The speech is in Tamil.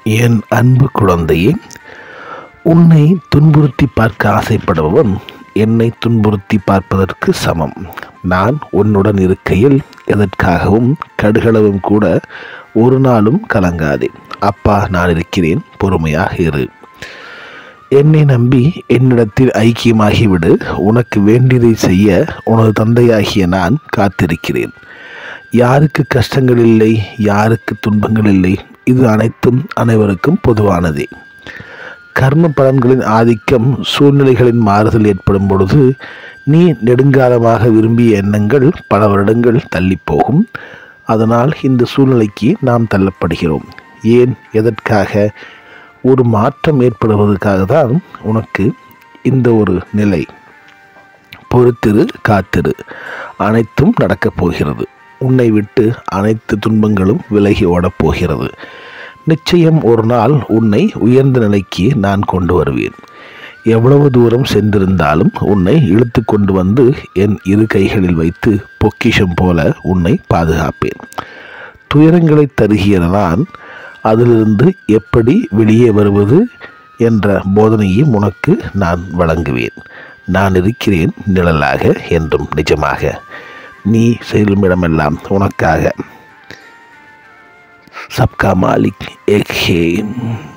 என் அன்பு குழந்தையே உன்னை துன்புறுத்தி பார்க்க ஆசைப்படுபவன் என்னை துன்புறுத்தி பார்ப்பதற்கு சமம் நான் உன்னுடன் இருக்கையில் எதற்காகவும் கடுகளவும் கூட ஒரு நாளும் கலங்காதே அப்பா நான் இருக்கிறேன் பொறுமையாக இரு என்னை நம்பி என்னிடத்தில் ஐக்கியமாகிவிடு உனக்கு வேண்டியதை செய்ய உனது தந்தையாகிய நான் காத்திருக்கிறேன் யாருக்கு கஷ்டங்கள் இல்லை யாருக்கு துன்பங்கள் இல்லை இது அனைத்தும் அனைவருக்கும் பொதுவானதே கர்ம பலன்களின் ஆதிக்கம் சூழ்நிலைகளின் மாறுதல் ஏற்படும் பொழுது நீ நெடுங்காலமாக விரும்பிய எண்ணங்கள் பல வருடங்கள் தள்ளி போகும் அதனால் இந்த சூழ்நிலைக்கு நாம் தள்ளப்படுகிறோம் ஏன் எதற்காக ஒரு மாற்றம் ஏற்படுவதற்காக தான் உனக்கு இந்த ஒரு நிலை பொறுத்திரு காத்திரு அனைத்தும் நடக்கப் போகிறது உன்னை விட்டு அனைத்து துன்பங்களும் விலகி ஓடப் போகிறது நிச்சயம் ஒரு நாள் உன்னை உயர்ந்த நிலைக்கு நான் கொண்டு வருவேன் எவ்வளவு தூரம் சென்றிருந்தாலும் உன்னை இழுத்து கொண்டு வந்து என் இரு கைகளில் வைத்து பொக்கிஷம் போல உன்னை பாதுகாப்பேன் துயரங்களை தருகிற நான் அதிலிருந்து எப்படி வெளியே வருவது என்ற போதனையும் உனக்கு நான் வழங்குவேன் நான் இருக்கிறேன் நிழலாக என்றும் நிஜமாக நீ செல்லும் இடமெல்லாம் உனக்காக சப்கா மாலிக் ஏக் ஹே